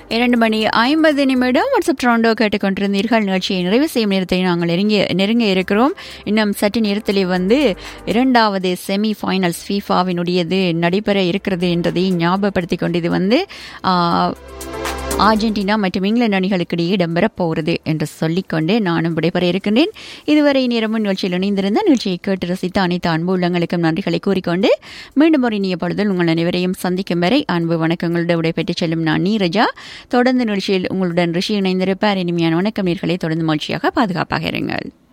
இரண்டு மணி ஐம்பது நிமிடம் வாட்ஸ்அப் ட்ரோண்டோ கேட்டுக்கொண்டிருந்தீர்கள் நிகழ்ச்சியை நிறைவு செய்யும் நேரத்தை நாங்கள் நெருங்கி நெருங்க இருக்கிறோம் இன்னும் சற்று நேரத்திலே வந்து இரண்டாவது செமி ஃபைனல்ஸ் ஃபீஃபாவினுடையது நடைபெற இருக்கிறது என்பதை ஞாபகப்படுத்திக் கொண்டு இது வந்து ஆ, அர்ஜென்டினா மற்றும் இங்கிலாந்து அணிகளுக்கு இடையே இடம்பெறப் போகிறது என்று சொல்லிக்கொண்டு நானும் விடைபெற இருக்கின்றேன் இதுவரை நேரமும் நிகழ்ச்சியில் இணைந்திருந்த நிகழ்ச்சியை கேட்டு ரசித்த அனைத்து அன்பு உள்ளங்களுக்கும் நன்றிகளை கூறிக்கொண்டு மீண்டும் ஒரு இனிய பொழுதில் உங்கள் அனைவரையும் சந்திக்கும் வரை அன்பு வணக்கங்களோடு விடைபெற்றுச் செல்லும் நான் நீரஜா தொடர்ந்து நிகழ்ச்சியில் உங்களுடன் ரிஷி இணைந்திருப்பார் இனிமையான வணக்கம் நீர்களை தொடர்ந்து மகிழ்ச்சியாக பாதுகாப்பாக இருங்கள்